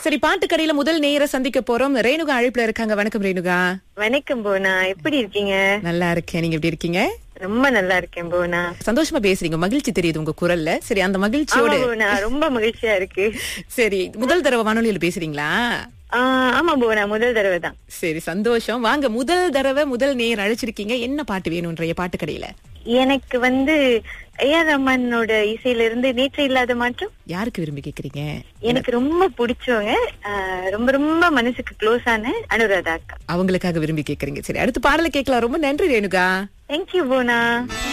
சரி பாட்டு கடையில முதல் நேர சந்திக்க போறோம் ரேணுகா அழைப்புல இருக்காங்க வணக்கம் ரேணுகா வணக்கம் போனா எப்படி இருக்கீங்க நல்லா இருக்கேன் நீங்க எப்படி இருக்கீங்க ரொம்ப நல்லா இருக்கேன் போனா சந்தோஷமா பேசுறீங்க மகிழ்ச்சி தெரியுது உங்க குரல்ல சரி அந்த மகிழ்ச்சியோட ஆமா போனா ரொம்ப மகிழ்ச்சியா இருக்கு சரி முதல் தடவை வானொலியில பேசுறீங்களா ஆ, ஆமா போனா முதல் தடவை தான் சரி சந்தோஷம் வாங்க முதல் தடவை முதல் நேர் அழைச்சிருக்கீங்க என்ன பாட்டு வேணும்ன்றைய பாட்டு கடையில எனக்கு வந்து ஏஆர் ரஹ்மானோட இசையில இருந்து நேற்று இல்லாத மாற்றம் யாருக்கு விரும்பி கேக்குறீங்க எனக்கு ரொம்ப பிடிச்சவங்க ஆ, ரொம்ப ரொம்ப மனசுக்கு க்ளோஸ் ஆன அனுராதா அக்கா அவங்களுக்காக விரும்பி கேக்குறீங்க சரி அடுத்து பாடலை கேட்கலாம் ரொம்ப நன்றி ரேணுகா தேங்க்யூ போனா